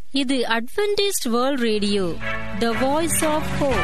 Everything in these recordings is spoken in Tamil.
இது Adventist world radio the voice of hope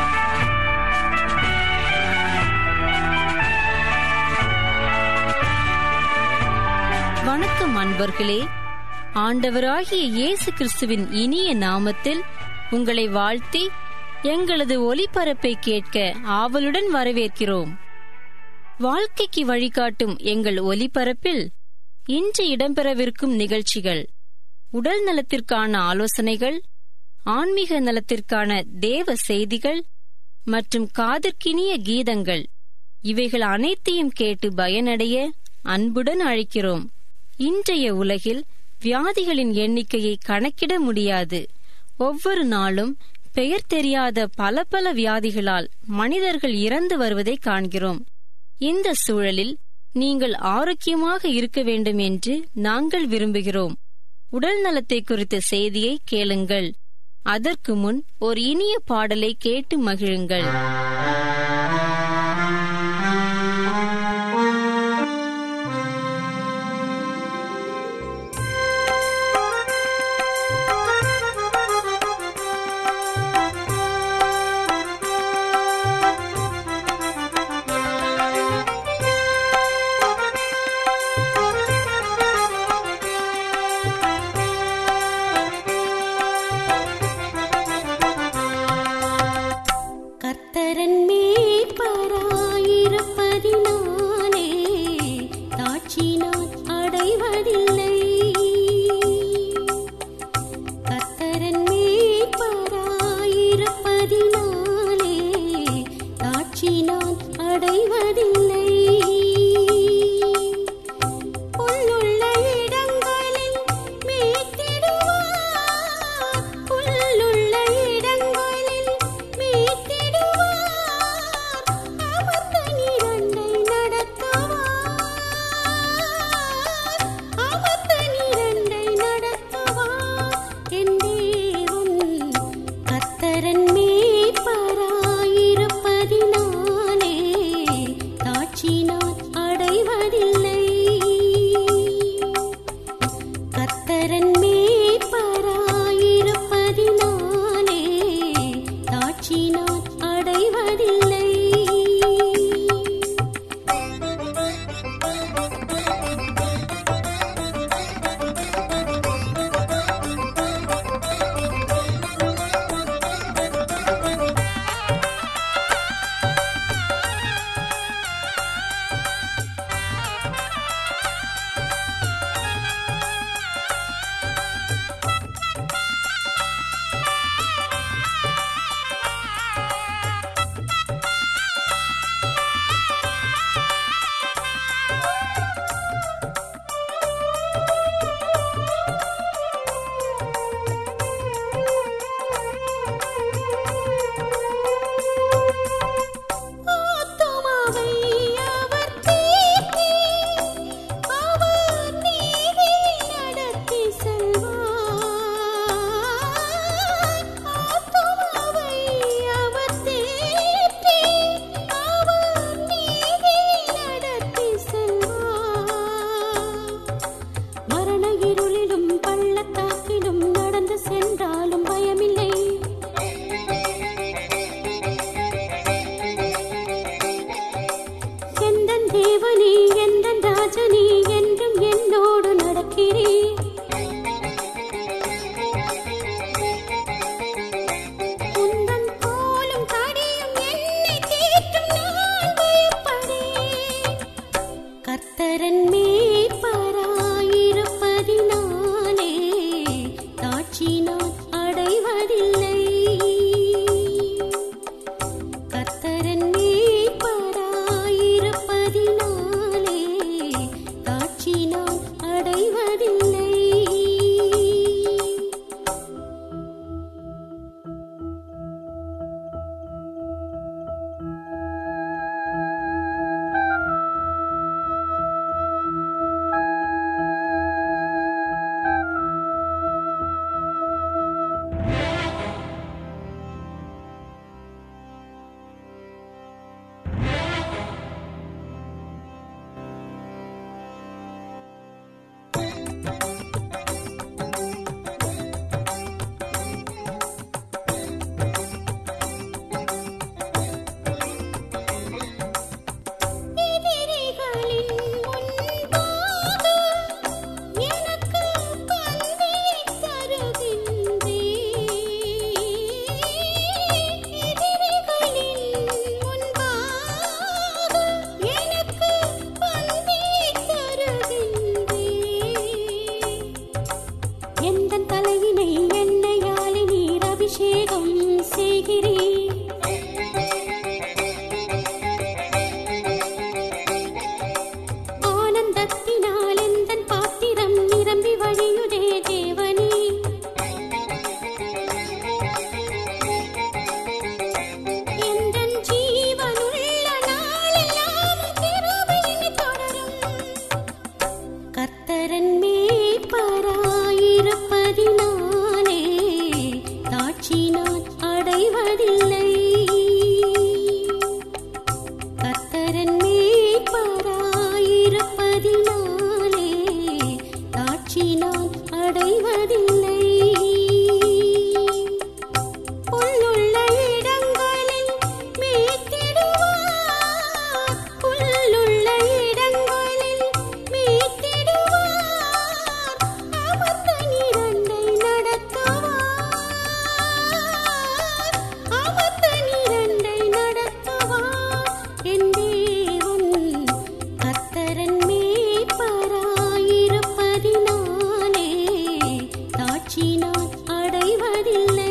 வணக்கம் அன்பர்களே ஆண்டவராகிய இயேசு கிறிஸ்துவின் இனிய நாமத்தில் உங்களை வாழ்த்தி எங்களது ஒலிபரப்பை கேட்க ஆவலுடன் வரவேற்கிறோம் வாழ்க்கைக்கு வழிகாட்டும் எங்கள் ஒலிபரப்பில் இன்று இடம்பெறவிருக்கும் நிகழ்ச்சிகள் உடல் நலத்திற்கான ஆலோசனைகள் ஆன்மீக நலத்திற்கான தேவ செய்திகள் மற்றும் காதற்கினிய கீதங்கள் இவைகள் அனைத்தையும் கேட்டு பயனடைய அன்புடன் அழைக்கிறோம் இன்றைய உலகில் வியாதிகளின் எண்ணிக்கையை கணக்கிட முடியாது ஒவ்வொரு நாளும் பெயர் தெரியாத பல பல வியாதிகளால் மனிதர்கள் இறந்து வருவதை காண்கிறோம் இந்த சூழலில் நீங்கள் ஆரோக்கியமாக இருக்க வேண்டும் என்று நாங்கள் விரும்புகிறோம் உடல் நலத்தை குறித்த செய்தியை கேளுங்கள் அதற்கு முன் ஒரு இனிய பாடலை கேட்டு மகிழுங்கள் கர்த்தரன் மேய்ப்பராயிருப்பதினாலே தாட்சி நான் அடைவதில்லை கர்த்தரன் மேய்ப்பராயிருப்பதினாலே தாட்சி நான் அடைவதில்லை புல்லுள்ள இடங்களில் மேய்த்திடுவார் புல்லுள்ள இடங்களில் மேய்த்திடுவார் அமர்ந்த நீரண்டை நடத்துவார் அமர்ந்த நீரண்டை நடத்துவார் என் தேவன் கர்த்தரன் மேய்ப்பராயிருப்பதினாலே தாட்சி நான் அடைவதில்லை கர்த்தரன் மேய்ப்பராயிருப்பதினாலே தாட்சி நான் அடைவதில்லை ஆத்துமாவை அவர் தேற்றி அவர் நீதியில் நடத்தி செல்வார் ஆத்துமாவை அவர் தேற்றி அவர் நீதியில் நடத்தி செல்வார் மரண இருளிலும் பள்ளத்தாக்கிலும் நடந்து சென்றாலும் பயமில்லை எந்தன் தேவனே எந்தன் ராஜனே என்றும் என்னோடு நடக்கிறீர் உந்தன் கோலும் தடியும் என்னை தேற்றும் நான் பயப்படேன் கர்த்தரன் மேய்ப்பராயிருப்பதினாலே தாட்சி நான் அடைவதில்லை செய்கிறேன் ஆனந்தத்தினால் எந்தன் பாத்திரம் நிரம்பி வழியுதே தேவனே எந்தன் ஜீவனுள்ள நாளெல்லாம் கிருபை என்னை தொடரும் கர்த்தரன் மேய்ப்பராயிருப்பதினாலே தாட்சி நான் அடைவதில்லை கர்த்தரன் மேய்ப்பராயிருப்பதினாலே தாட்சி நான் அடைவதில்லை புல்லுள்ள இடங்களில் மேய்த்திடுவார் புல்லுள்ள இடங்களில் மேய்த்திடுவார் அமர்ந்த நிரண்டை நடத்துவார் அமர்ந்த நிரண்டை நடத்துவார் என் தேவன் கர்த்தரன் மேய்ப்பராயிருப்பதினாலே தாட்சி நான் அடைவதில்லை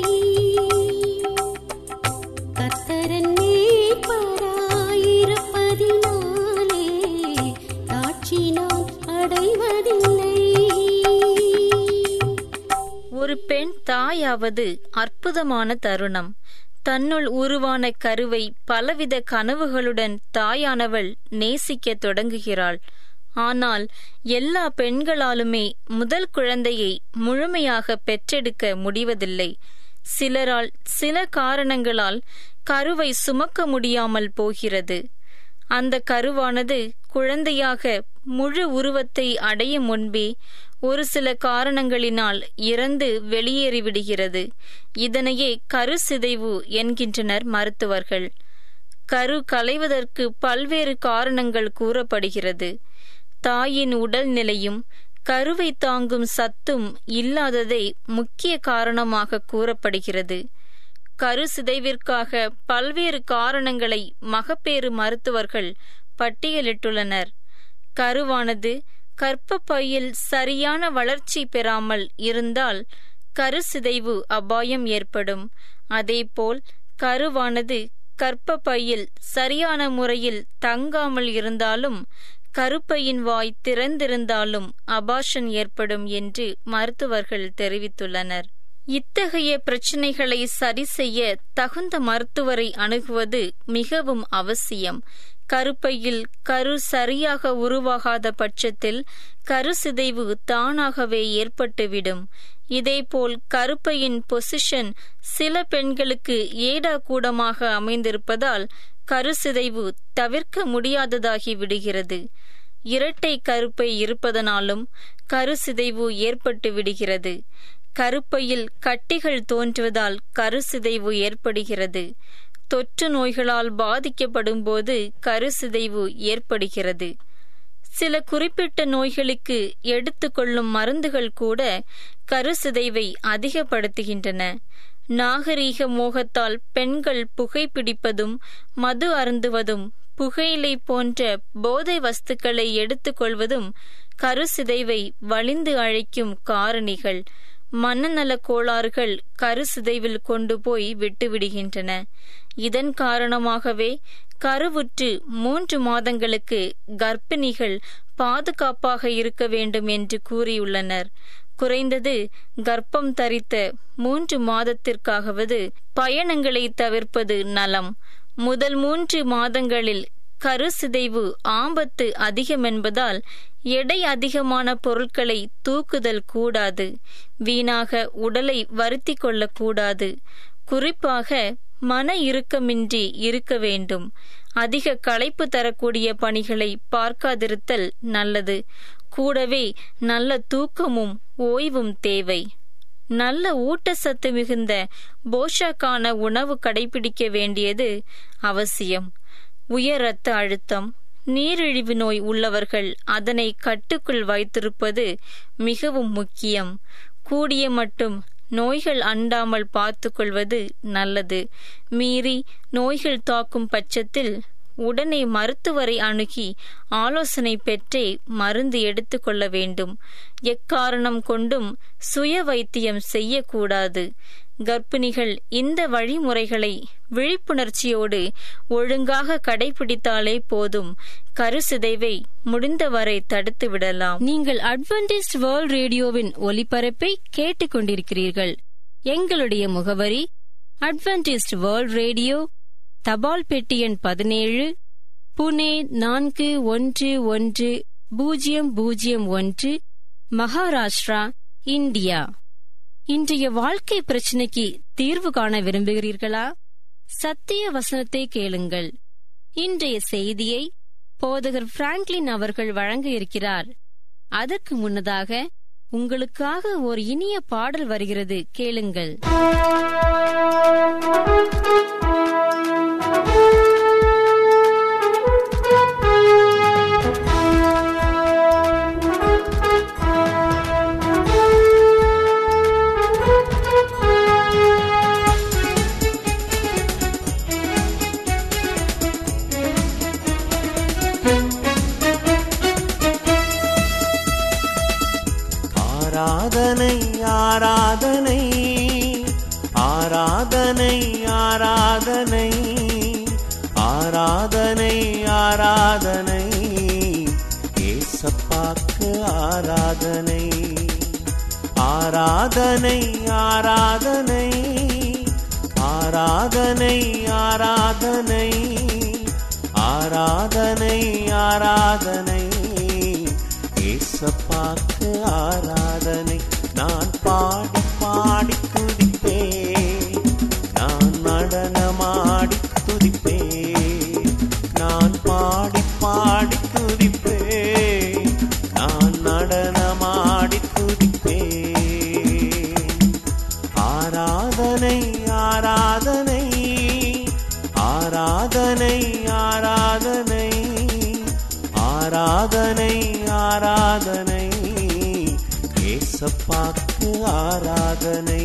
கர்த்தரன் மேய்ப்பராயிருப்பதினாலே தாட்சி நான் அடைவதில்லை ஒரு பெண் தாயாவது அற்புதமான தருணம் தன்னுள் உருவான கருவை பலவித கனவுகளுடன் தாயானவள் நேசிக்கத் தொடங்குகிறாள் ஆனால் எல்லா பெண்களாலுமே முதல் குழந்தையை முழுமையாக பெற்றெடுக்க முடிவதில்லை சிலரால் சில காரணங்களால் கருவை சுமக்க முடியாமல் போகிறது அந்த கருவானது குழந்தையாக முழு உருவத்தை அடையும் முன்பே ஒரு சில காரணங்களினால் இறந்து வெளியேறிவிடுகிறது இதனையே கரு சிதைவு என்கின்றனர் மருத்துவர்கள் கரு களைவதற்கு பல்வேறு காரணங்கள் கூறப்படுகிறது தாயின் உடல்நிலையும் கருவை தாங்கும் சத்தும் இல்லாததே முக்கிய காரணமாக கூறப்படுகிறது கரு சிதைவிற்காக பல்வேறு காரணங்களை மகப்பேறு மருத்துவர்கள் பட்டியலிட்டுள்ளனர் கருவானது கர்ப்பப்பையில் சரியான வளர்ச்சி பெறாமல் இருந்தால் கருசிதைவு அபாயம் ஏற்படும் அதேபோல் கருவானது கர்ப்பப்பையில் சரியான முறையில் தங்காமல் இருந்தாலும் கருப்பையின் வாய் திறந்திருந்தாலும் அபாஷன் ஏற்படும் என்று மருத்துவர்கள் தெரிவித்துள்ளனர் இத்தகைய பிரச்சினைகளை சரி செய்ய தகுந்த மருத்துவரை அணுகுவது மிகவும் அவசியம் கருப்பையில் கரு சரியாக உருவாகாத பட்சத்தில் கருசிதைவு தானாகவே ஏற்பட்டுவிடும் இதேபோல் கருப்பையின் பொசிஷன் சில பெண்களுக்கு ஏடா கூடமாக அமைந்திருப்பதால் கருசிதைவு தவிர்க்க முடியாததாகி விடுகிறது இரட்டை கருப்பை இருப்பதனாலும் கருசிதைவு ஏற்பட்டு விடுகிறது கருப்பையில் கட்டிகள் தோன்றுவதால் கருசிதைவு ஏற்படுகிறது தொற்று நோய்களால் பாதிக்கப்படும் போது கருசிதைவு ஏற்படுகிறது சில குறிப்பிட்ட நோய்களுக்கு எடுத்துக்கொள்ளும் மருந்துகள் கூட கருசிதைவை அதிகப்படுத்துகின்றன நாகரீக மோகத்தால் பெண்கள் புகைப்பிடிப்பதும் மது அருந்துவதும் புகையிலை போன்ற போதை வஸ்துக்களை எடுத்துக்கொள்வதும் கருசிதைவை வலிந்து அழைக்கும் காரணிகள் மனநல கோளாறுகள் கருசிதைவில் கொண்டு போய் விட்டுவிடுகின்றன இதன் காரணமாகவே கருவுற்று மூன்று மாதங்களுக்கு கர்ப்பிணிகள் பாதுகாப்பாக இருக்க வேண்டும் என்று கூறியுள்ளனர் குறைந்தது கர்ப்பம் தரித்த மூன்று மாதத்திற்காகவது பயணங்களை தவிர்ப்பது நலம் முதல் மூன்று மாதங்களில் கருசிதைவு ஆபத்து அதிகம் என்பதால் எடை அதிகமான பொருட்களை தூக்குதல் கூடாது வீணாக உடலை வருத்தி கொள்ளக்கூடாது குறிப்பாக மன இறுக்கமின்றி இருக்க வேண்டும் அதிக களைப்பு தரக்கூடிய பணிகளை பார்க்காதிருத்தல் நல்லது கூடவே நல்ல தூக்கமும் ஓய்வும் தேவை நல்ல ஊட்டச்சத்து மிகுந்த போஷாக்கான உணவு கடைபிடிக்க வேண்டியது அவசியம் உயர் இரத்த அழுத்தம் நீரிழிவு நோய் உள்ளவர்கள் அதனை கட்டுக்குள் வைத்திருப்பது மிகவும் முக்கியம் கூடிய மட்டும் நோய்கள் அண்டாமல் பார்த்து கொள்வது நல்லது மீறி நோய்கள் தாக்கும் பட்சத்தில் உடனே மருத்துவரை அணுகி ஆலோசனை பெற்றே மருந்து எடுத்துக்கொள்ள வேண்டும் எக்காரணம் கொண்டும் சுய வைத்தியம் செய்யக்கூடாது கர்ப்பிணிகள் இந்த வழிமுறைகளை விழிப்புணர்ச்சியோடு ஒழுங்காக கடைபிடித்தாலே போதும் கருசிதைவை முடிந்தவரை தடுத்து விடலாம் நீங்கள் அட்வென்டிஸ்ட் வேர்ல்ட் ரேடியோவின் ஒலிபரப்பை கேட்டுக்கொண்டிருக்கிறீர்கள் எங்களுடைய முகவரி அட்வென்டிஸ்ட் வேர்ல்ட் ரேடியோ தபால் பெட்டி எண் பதினேழு புனே நான்கு ஒன்று ஒன்று பூஜ்ஜியம் பூஜ்ஜியம் ஒன்று மகாராஷ்டிரா இந்தியா இன்றைய வாழ்க்கை பிரச்சனைக்கு தீர்வு காண விரும்புகிறீர்களா சத்திய வசனத்தை கேளுங்கள் இன்றைய செய்தியை போதகர் பிராங்க்லின் அவர்கள் வழங்க இருக்கிறார் அதற்கு முன்னதாக உங்களுக்காக ஒரு இனிய பாடல் வருகிறது கேளுங்கள் ஆராதனை ஆராதனை ஆராதனை ஆராதனை ஆராதனை ஆராதனை ஏசப்பாக்கு ஆராதனை ஆராதனை ஆராதனை ஆராதனை ஆராதனை ஆராதனை ஆராதனை ஏசப்பாக்கு ஆராதனை நான் பாடி பாடி துதிப்பேன் நான் நடனமாடி துதிப்பேன் நான் பாடி பாடி துதிப்பேன் நான் நடனமாடி துதிப்பேன் ஆராதனை ஆராதனை ஆராதனை ஆராதனை ஆராதனை ஆராதனை ஏசப்பாக்கு ஆராதனை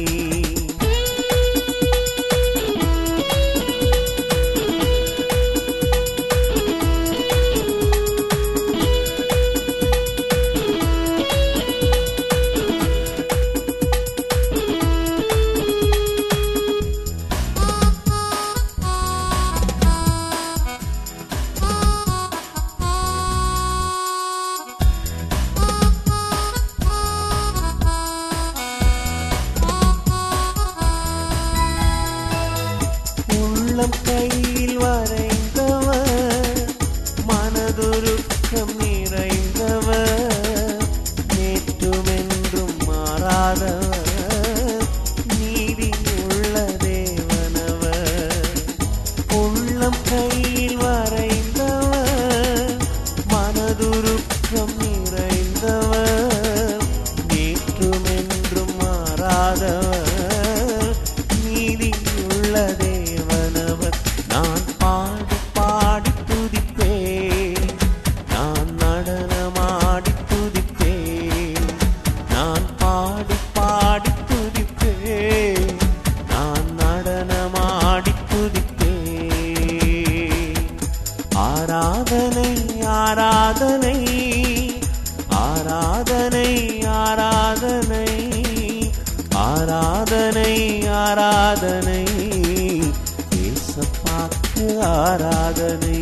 உள்ளம் கையில் வரைந்தவர் மனதுருக்கம் நிறைந்தவர் நேற்றுமென்றும் மாறாதவர் நீதியுள்ள தேவனவர் உள்ளம் கையில் வரைந்தவர் மனதுருக்கம் நிறைந்தவர் நேற்றுமென்றும் மாறாதவர் நீதியுள்ள தேவனவர் நான் பாடி பாடி துதிப்பேன் நான் நடனமாடி துதிப்பேன் நான் பாடி பாடி துதிப்பேன் நான் நடனமாடி துதிப்பேன் ஆராதனை ஆராதனை ஆராதனை ஆராதனை ஆராதனை ஆராதனை ஏசப்பாக்கு ஆராதனை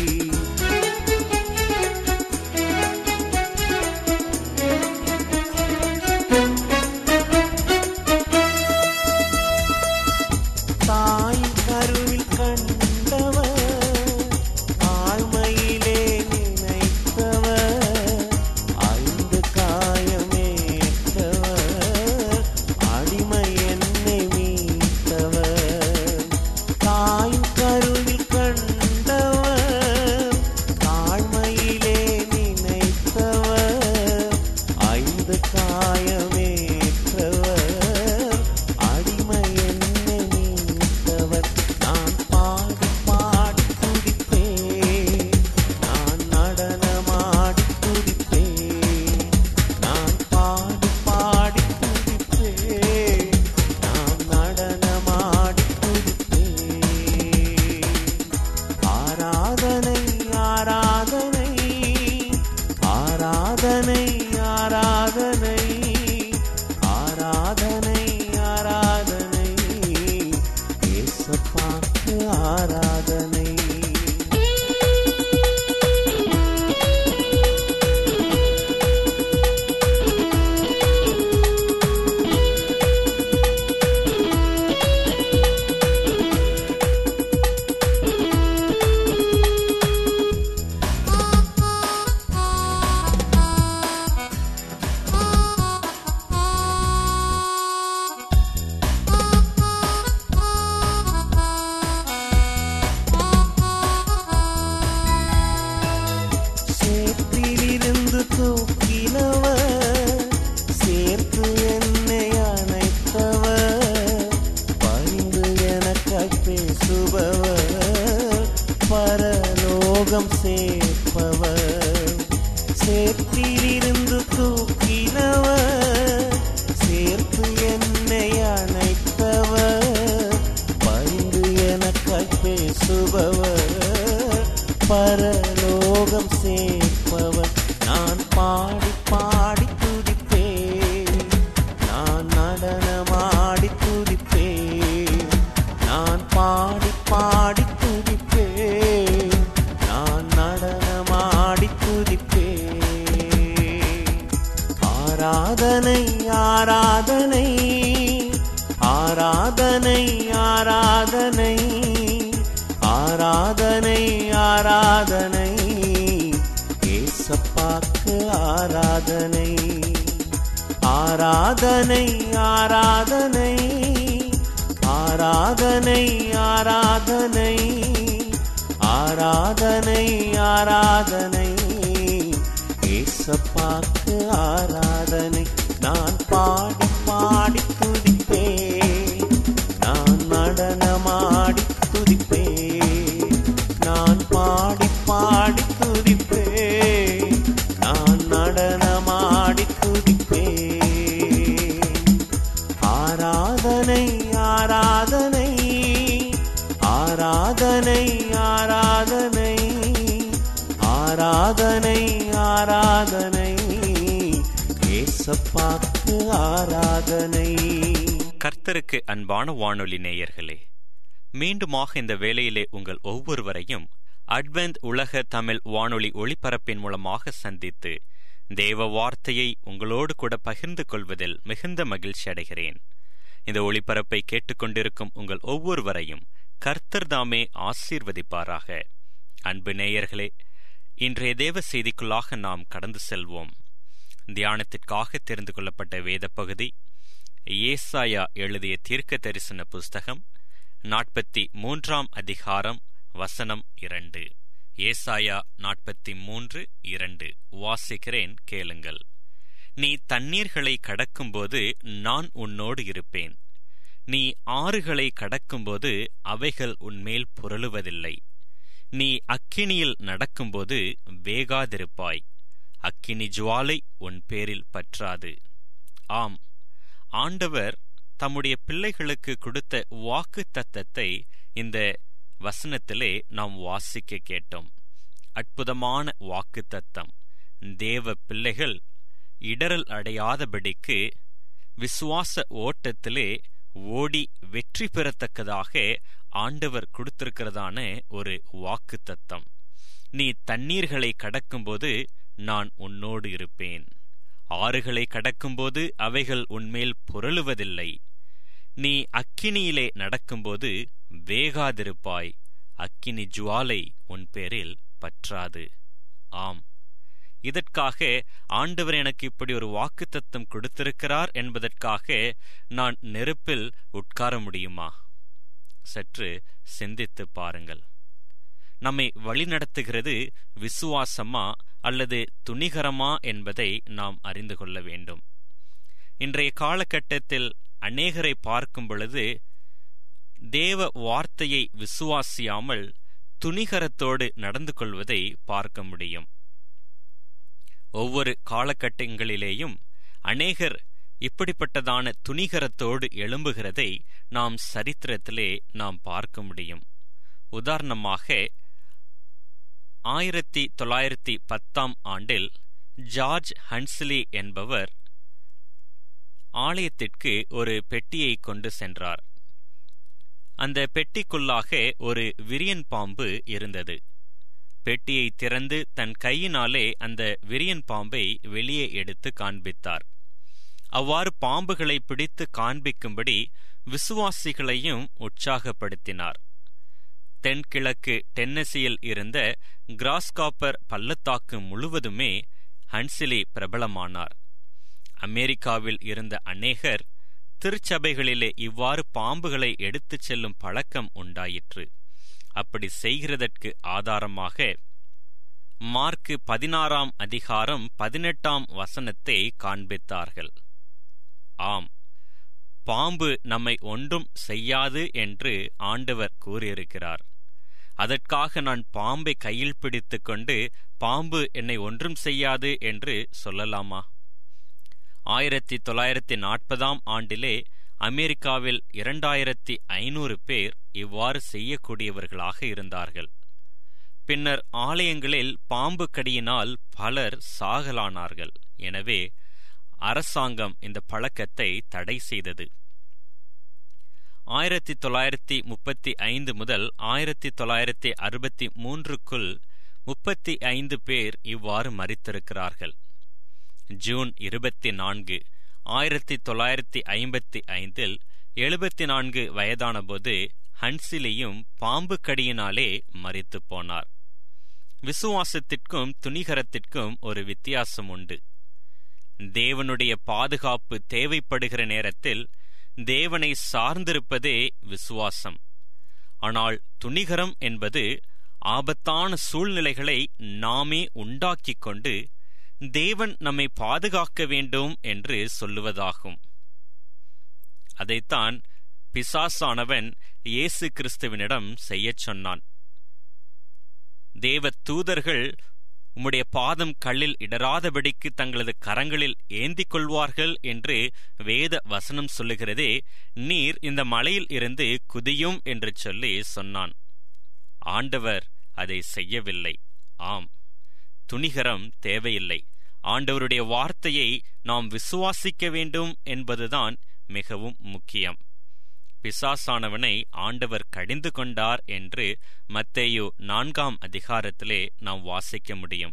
தாய் கருவில் கண்டவர் ஆழ்மையிலே நினைத்தவர் ஐந்து காயமேற்றவர் அடிமை என்னை மீட்டவர் தாய் கருவில் கண்டவர் ஆராதனை ஆராதனை ஆராதனை ஆராதனை ஏசப்பாக்கு ஆராதனை ஆராதனை ஆராதனை ஆராதனை ஆராதனை ஆராதனை ஆராதனை ஏசப்பாக்கு ஆராதனை நான் பாடி பாடி துதிப்பேன் நான் நடனமாடி துதிப்பேன் நான் பாடி பாடி துதிப்பேன் நான் நடனமாடி துதிப்பேன் ஆராதனை ஆராதனை ஆராதனை ஆராதனை ஆராதனை ஆராதனை ஏசப்பாக்கு ஆராதனை கர்த்தருக்கு அன்பான வானொலி நேயர்களே மீண்டுமாக இந்த வேளையிலே உங்கள் ஒவ்வொருவரையும் அட்வென்த் உலக தமிழ் வானொலி ஒளிபரப்பின் மூலமாக சந்தித்து தேவ வார்த்தையை உங்களோடு கூட பகிர்ந்து கொள்வதில் மிகுந்த மகிழ்ச்சி அடைகிறேன் இந்த ஒளிபரப்பை கேட்டுக்கொண்டிருக்கும் உங்கள் ஒவ்வொருவரையும் கர்த்தர் தாமே ஆசீர்வதிப்பாராக அன்பு நேயர்களே இன்றைய தேவ செய்திக்குள்ளாக நாம் கடந்து செல்வோம் தியானத்திற்காக தெரிந்து கொள்ளப்பட்ட வேத பகுதி ஏசாயா எழுதிய தீர்க்க தரிசன புஸ்தகம் நாற்பத்தி மூன்றாம் அதிகாரம் வசனம் இரண்டு ஏசாயா நாற்பத்தி மூன்று இரண்டு வாசிக்கிறேன் கேளுங்கள் நீ தண்ணீர்களை கடக்கும்போது நான் உன்னோடு இருப்பேன் நீ ஆறுகளை கடக்கும்போது அவைகள் உன்மேல் புரளுவதில்லை நீ அக்கினியில் நடக்கும்போது வேகாதிருப்பாய் அக்கினி ஜுவாலை உன் பேரில் பற்றாது ஆம் ஆண்டவர் தம்முடைய பிள்ளைகளுக்கு கொடுத்த வாக்கு தத்தத்தை இந்த வசனத்திலே நாம் வாசிக்க கேட்டோம் அற்புதமான வாக்கு தத்தம் தேவ பிள்ளைகள் இடரல் அடையாதபடிக்கு விசுவாச ஓட்டத்திலே ஓடி வெற்றி பெறத்தக்கதாக ஆண்டவர் கொடுத்திருக்கிறதான ஒரு வாக்கு தத்தம் நீ தண்ணீர்களை கடக்கும்போது நான் உன்னோடு இருப்பேன் ஆறுகளை கடக்கும்போது அவைகள் உன்மேல் புரளுவதில்லை நீ அக்கினியிலே நடக்கும்போது வேகாதிருப்பாய் அக்கினி ஜுவாலை உன் பேரில் பற்றாது ஆம் இதற்காக ஆண்டவர் எனக்கு இப்படி ஒரு வாக்குத்தத்தம் கொடுத்திருக்கிறார் என்பதற்காக நான் நெருப்பில் உட்கார முடியுமா சற்று சிந்தித்து பாருங்கள் நம்மை வழிநடத்துகிறது விசுவாசமா அல்லது துணிகரமா என்பதை நாம் அறிந்து கொள்ள வேண்டும் இன்றைய காலகட்டத்தில் அநேகரை பார்க்கும் பொழுது தேவ வார்த்தையை விசுவாசியாமல் துணிகரத்தோடு நடந்து கொள்வதை பார்க்க முடியும் ஒவ்வொரு காலகட்டங்களிலேயும் அநேகர் இப்படிப்பட்டதான துணிகரத்தோடு எழும்புகிறதை நாம் சரித்திரத்திலே நாம் பார்க்க முடியும் உதாரணமாக ஆயிரத்தி தொள்ளாயிரத்தி பத்தாம் ஆண்டில் ஜார்ஜ் ஹன்ஸ்லி என்பவர் ஆலயத்திற்கு ஒரு பெட்டியை கொண்டு சென்றார் அந்த பெட்டிக்குள்ளாக ஒரு விரியன் பாம்பு இருந்தது பெட்டியை திறந்து தன் கையினாலே அந்த விரியன் பாம்பை வெளியே எடுத்து காண்பித்தார் அவ்வாறு பாம்புகளை பிடித்து காண்பிக்கும்படி விசுவாசிகளையும் உற்சாகப்படுத்தினார் தென்கிழக்கு டென்னசியில் இருந்த கிராஸ்காப்பர் பள்ளத்தாக்கு முழுவதுமே ஹன்சிலி பிரபலமானார் அமெரிக்காவில் இருந்த அநேகர் திருச்சபைகளிலே இவ்வாறு பாம்புகளை எடுத்துச் செல்லும் பழக்கம் உண்டாயிற்று அப்படி செய்கிறதற்கு ஆதாரமாக மார்க்கு பதினாறாம் அதிகாரம் பதினெட்டாம் வசனத்தை காண்பித்தார்கள் ஆம் பாம்பு நம்மை ஒன்றும் செய்யாது என்று ஆண்டவர் கூறியிருக்கிறார் அதற்காக நான் பாம்பை கையில் பிடித்துக் கொண்டு பாம்பு என்னை ஒன்றும் செய்யாது என்று சொல்லலாமா ஆயிரத்தி தொள்ளாயிரத்தி நாற்பதாம் ஆண்டிலே அமெரிக்காவில் இரண்டாயிரத்தி ஐநூறு பேர் இவ்வாறு செய்யக்கூடியவர்களாக இருந்தார்கள் பின்னர் ஆலயங்களில் பாம்பு கடியினால் பலர் சாகலானார்கள் எனவே அரசாங்கம் இந்த பழக்கத்தை தடை செய்தது ஆயிரத்தி தொள்ளாயிரத்தி முப்பத்தி ஐந்து முதல் ஆயிரத்தி தொள்ளாயிரத்தி அறுபத்தி மூன்றுக்குள் முப்பத்தி ஐந்து பேர் இவ்வாறு மறித்திருக்கிறார்கள் ஜூன் இருபத்தி நான்கு ஆயிரத்தி தொள்ளாயிரத்தி ஐம்பத்தி ஐந்தில் எழுபத்தி நான்கு வயதானபோது ஹன்சிலியும் பாம்பு கடியினாலே மரித்துப் போனார் விசுவாசத்திற்கும் துணிகரத்திற்கும் ஒரு வித்தியாசம் உண்டு தேவனுடைய பாதுகாப்பு தேவைப்படுகிற நேரத்தில் தேவனை சார்ந்திருப்பதே விசுவாசம் ஆனால் துணிகரம் என்பது ஆபத்தான சூழ்நிலைகளை நாமே உண்டாக்கிக் கொண்டு தேவன் நம்மை பாதுகாக்க வேண்டும் என்று சொல்லுவதாகும் அதைத்தான் பிசாசானவன் இயேசு கிறிஸ்துவினிடம் செய்யச் சொன்னான் தேவ தூதர்கள் உம்முடைய பாதம் கல்லில் இடராதபடிக்கு தங்களது கரங்களில் ஏந்திக் கொள்வார்கள் என்று வேத வசனம் சொல்லுகிறதே நீர் இந்த மலையில் இருந்து குதியும் என்று சொல்லி சொன்னான் ஆண்டவர் அதை செய்யவில்லை ஆம் துணிகரம் தேவையில்லை ஆண்டவருடைய வார்த்தையை நாம் விசுவாசிக்க வேண்டும் என்பதுதான் மிகவும் முக்கியம் பிசாசானவனை ஆண்டவர் கடிந்து கொண்டார் என்று மத்தேயு நான்காம் அதிகாரத்திலே நாம் வாசிக்க முடியும்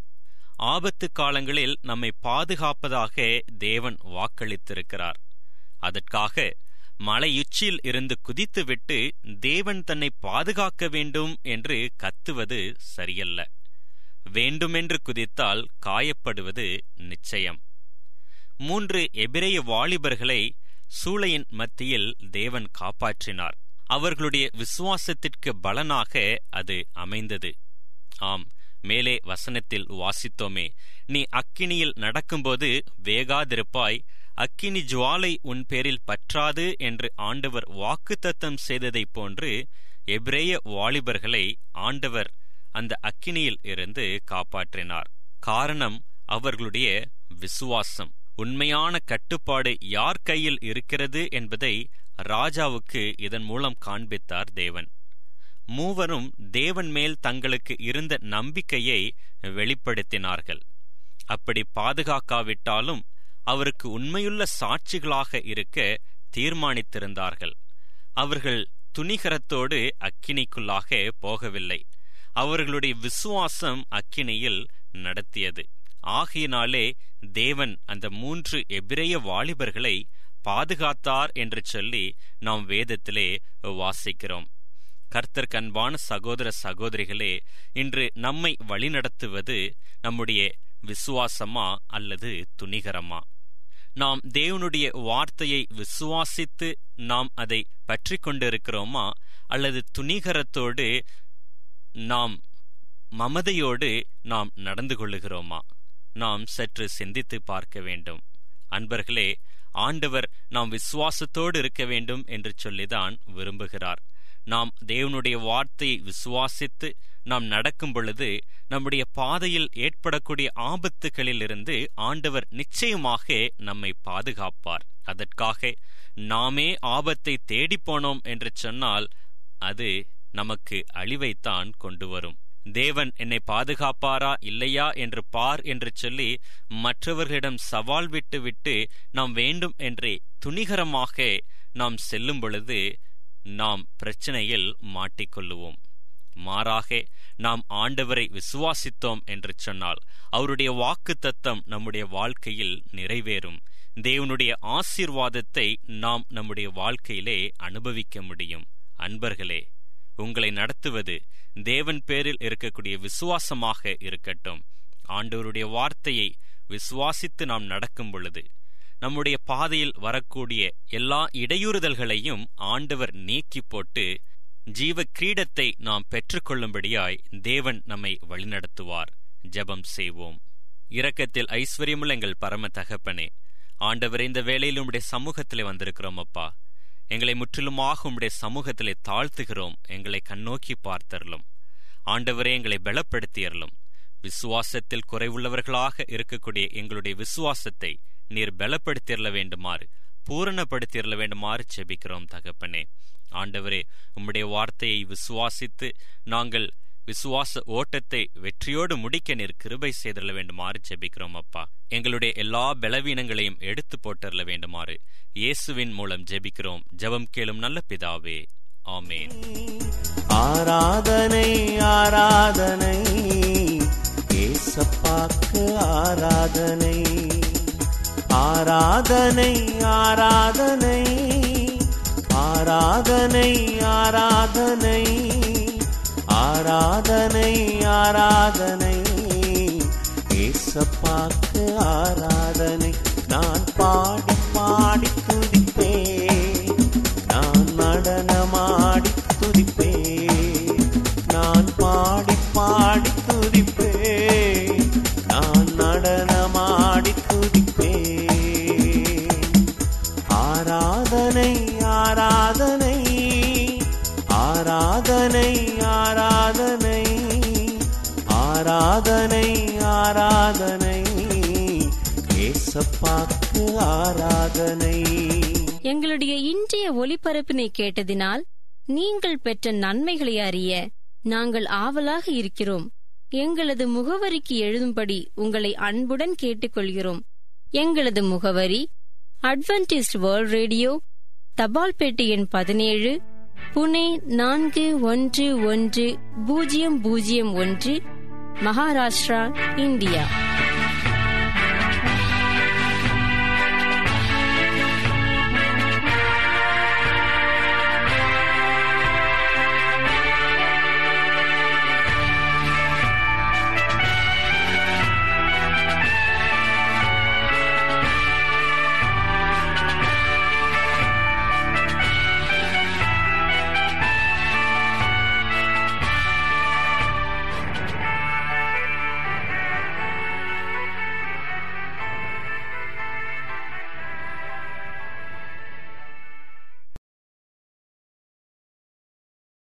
ஆபத்து காலங்களில் நம்மை பாதுகாப்பதாக தேவன் வாக்களித்திருக்கிறார் அதற்காக மலையுச்சியில் இருந்து குதித்துவிட்டு தேவன் தன்னை பாதுகாக்க வேண்டும் என்று கத்துவது சரியல்ல வேண்டுமென்று குதித்தால் காயப்படுவது நிச்சயம் மூன்று எபிரேய வாலிபர்களை சூளையின் மத்தியில் தேவன் காப்பாற்றினார் அவர்களுடைய விசுவாசத்திற்கு பலனாக அது அமைந்தது ஆம் மேலே வசனத்தில் வாசித்தோமே நீ அக்கினியில் நடக்கும்போது வேகாதிருப்பாய் அக்கினி ஜுவாலை உன் பேரில் பற்றாது என்று ஆண்டவர் வாக்குத்தத்தம் செய்ததைப் போன்று எபிரேய வாலிபர்களை ஆண்டவர் அந்த அக்கினியில் இருந்து காப்பாற்றினார் காரணம் அவர்களுடைய விசுவாசம் உண்மையான கட்டுப்பாடு யார் கையில் இருக்கிறது என்பதை ராஜாவுக்கு இதன் மூலம் காண்பித்தார் தேவன் மூவரும் தேவன் மேல் தங்களுக்கு இருந்த நம்பிக்கையை வெளிப்படுத்தினார்கள் அப்படி பாதுகாக்காவிட்டாலும் அவருக்கு உண்மையுள்ள சாட்சிகளாக இருக்க தீர்மானித்திருந்தார்கள் அவர்கள் துணிகரத்தோடு அக்கினிக்குள்ளாக போகவில்லை அவர்களுடைய விசுவாசம் அக்கினியில் நடத்தியது ஆகையினாலே தேவன் அந்த மூன்று எபிரேய வாலிபர்களை பாதுகாத்தார் என்று சொல்லி நாம் வேதத்திலே வாசிக்கிறோம் கர்த்தர் கண்பான சகோதர சகோதரிகளே இன்று நம்மை வழிநடத்துவது நம்முடைய விசுவாசமா அல்லது துணிகரமா நாம் தேவனுடைய வார்த்தையை விசுவாசித்து நாம் அதை பற்றி கொண்டிருக்கிறோமா அல்லது துணிகரத்தோடு நாம் மமதையோடு நாம் நடந்து கொள்ளுகிறோமா நாம் சற்று சிந்தித்து பார்க்க வேண்டும் அன்பர்களே ஆண்டவர் நாம் விசுவாசத்தோடு இருக்க வேண்டும் என்று சொல்லிதான் விரும்புகிறார் நாம் தேவனுடைய வார்த்தையை விசுவாசித்து நாம் நடக்கும் பொழுது நம்முடைய பாதையில் ஏற்படக்கூடிய ஆபத்துகளிலிருந்து ஆண்டவர் நிச்சயமாக நம்மை பாதுகாப்பார் அதற்காக நாமே ஆபத்தை தேடிப் போனோம் என்று சொன்னால் அது நமக்கு அழிவைத்தான் கொண்டு வரும் தேவன் என்னை பாதுகாப்பாரா இல்லையா என்று பார் என்று சொல்லி மற்றவர்களிடம் சவால் விட்டு விட்டு நாம் வேண்டும் என்றே துணிகரமாக நாம் செல்லும் பொழுது நாம் பிரச்சனையில் மாட்டிக்கொள்ளுவோம் மாறாக நாம் ஆண்டவரை விசுவாசித்தோம் என்று சொன்னால் அவருடைய வாக்கு தத்தம் நம்முடைய வாழ்க்கையில் நிறைவேறும் தேவனுடைய ஆசீர்வாதத்தை நாம் நம்முடைய வாழ்க்கையிலே அனுபவிக்க முடியும் அன்பர்களே உங்களை நடத்துவது தேவன் பேரில் இருக்கக்கூடிய விசுவாசமாக இருக்கட்டும் ஆண்டவருடைய வார்த்தையை விசுவாசித்து நாம் நடக்கும் பொழுது நம்முடைய பாதையில் வரக்கூடிய எல்லா இடையூறுதல்களையும் ஆண்டவர் நீக்கி போட்டு ஜீவ கிரீடத்தை நாம் பெற்றுக்கொள்ளும்படியாய் தேவன் நம்மை வழிநடத்துவார் ஜெபம் செய்வோம் இரக்கத்தில் ஐஸ்வர்யமுள்ள எங்கள் பரம தகப்பனே ஆண்டவர் இந்த வேளையில் உம்முடைய சமூகத்திலே வந்திருக்கிறோம் அப்பா எங்களை முற்றிலுமாக உம்முடைய சமூகத்திலே தாழ்த்துகிறோம் எங்களை கண்ணோக்கி பார்த்தரலும் ஆண்டவரே எங்களை பலப்படுத்தியறலும் விசுவாசத்தில் குறைவுள்ளவர்களாக இருக்கக்கூடிய எங்களுடைய விசுவாசத்தை நீர் பலப்படுத்தியறல வேண்டுமாறு பூரணப்படுத்தியறல வேண்டுமாறு செபிக்கிறோம் தகப்பனே ஆண்டவரே உம்முடைய வார்த்தையை விசுவாசித்து நாங்கள் விசுவாச ஓட்டத்தை வெற்றியோடு முடிக்க நீர் கிருபை செய்தரல வேண்டுமாறு ஜெபிக்கிறோம் அப்பா எங்களுடைய எல்லா பலவீனங்களையும் எடுத்து போட்டரல வேண்டுமாறு இயேசுவின் மூலம் ஜெபிக்கிறோம் ஜெபம் கேளும் நல்ல பிதாவே ஆமேன் ஆராதனை ஆராதனை ஏசப்பாக்கு ஆராதனை ஆராதனை ஆராதனை ஆராதனை ஆராதனை ஆராதனை ஆராதனை ஏசப்பாக்கு ஆராதனை நான் பாடி பாடி துதிப்பேன் நான் நடனமாடி துதிப்பேன் நான் பாடி பாடி துதிப்பேன் நான் நடனமாடி துதிப்பேன் ஆராதனை ஆராதனை ஆராதனை ஆராதனை ஆராதனை ஆராதனை ஏசப்பாக்கு ஆராதனை எங்களுடைய இன்றைய ஒலிபரப்பினை கேட்டதினால் நீங்கள் பெற்ற நன்மைகளை அறிய நாங்கள் ஆவலாக இருக்கிறோம் எங்களது முகவரிக்கு எழுதும்படி உங்களை அன்புடன் கேட்டுக்கொள்கிறோம் எங்களது முகவரி அட்வென்டிஸ்ட் வேர்ல்ட் ரேடியோ தபால் பெட்டி எண் பதினேழு புனே நான்கு ஒன்று ஒன்று பூஜ்ஜியம் பூஜ்ஜியம் ஒன்று மகாராஷ்டிரா இந்தியா